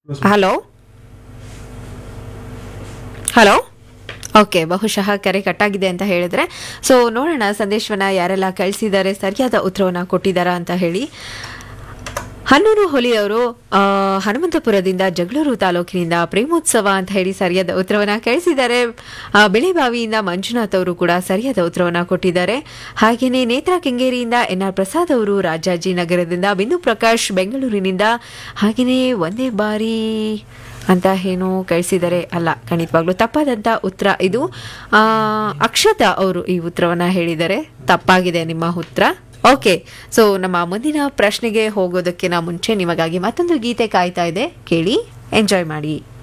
hello hello okay ಬಹುಶಃ ಕರೆ ಕಟ್ಟಾಗಿದೆ ಅಂತ ಹೇಳಿದ್ರೆ ಸೊ ನೋಡೋಣ ಸಂದೇಶವನ್ನ ಯಾರೆಲ್ಲ ಕಳಿಸಿದ್ದಾರೆ ಸರಿಯಾದ ಉತ್ತರವನ್ನ ಕೊಟ್ಟಿದ್ದಾರಾ ಅಂತ ಹೇಳಿ ಹನ್ನೂರು ಹೊಲಿಯವರು ಆ, ಹನುಮಂತಪುರದಿಂದ ಜಗಳೂರು ತಾಲೂಕಿನಿಂದ ಪ್ರೇಮೋತ್ಸವ ಅಂತ ಹೇಳಿ ಸರಿಯಾದ ಉತ್ತರವನ್ನ ಕಳಿಸಿದ್ದಾರೆ ಆ, ಬಿಳಿಬಾವಿಯಿಂದ ಮಂಜುನಾಥ್ ಅವರು ಕೂಡ ಸರಿಯಾದ ಉತ್ತರವನ್ನ ಕೊಟ್ಟಿದ್ದಾರೆ ಹಾಗೆಯೇ ನೇತ್ರ ಕೆಂಗೇರಿಯಿಂದ ಎನ್ ಆರ್ ಪ್ರಸಾದ್ ಅವರು ರಾಜಾಜಿನಗರದಿಂದ ಬಿಂದು ಪ್ರಕಾಶ್ ಬೆಂಗಳೂರಿನಿಂದ ಹಾಗೆಯೇ ಒಂದೇ ಬಾರಿ ಅಂತ ಏನು ಕಳಿಸಿದ್ದಾರೆ ಅಲ್ಲ ಖಂಡಿತವಾಗ್ಲೂ ತಪ್ಪಾದಂಥ ಉತ್ತರ ಇದು ಆ, ಅಕ್ಷತಾ ಅವರು ಈ ಉತ್ತರವನ್ನ ಹೇಳಿದ್ದಾರೆ ತಪ್ಪಾಗಿದೆ ನಿಮ್ಮ ಉತ್ತರ ಓಕೆ ಸೊ ನಮ್ಮ ಮುಂದಿನ ಪ್ರಶ್ನೆಗೆ ಹೋಗೋದಕ್ಕಿಂತ ಮುಂಚೆ ನಿಮಗಾಗಿ ಮತ್ತೊಂದು ಗೀತೆ ಕಾಯ್ತಾ ಇದೆ ಕೇಳಿ ಎಂಜಾಯ್ ಮಾಡಿ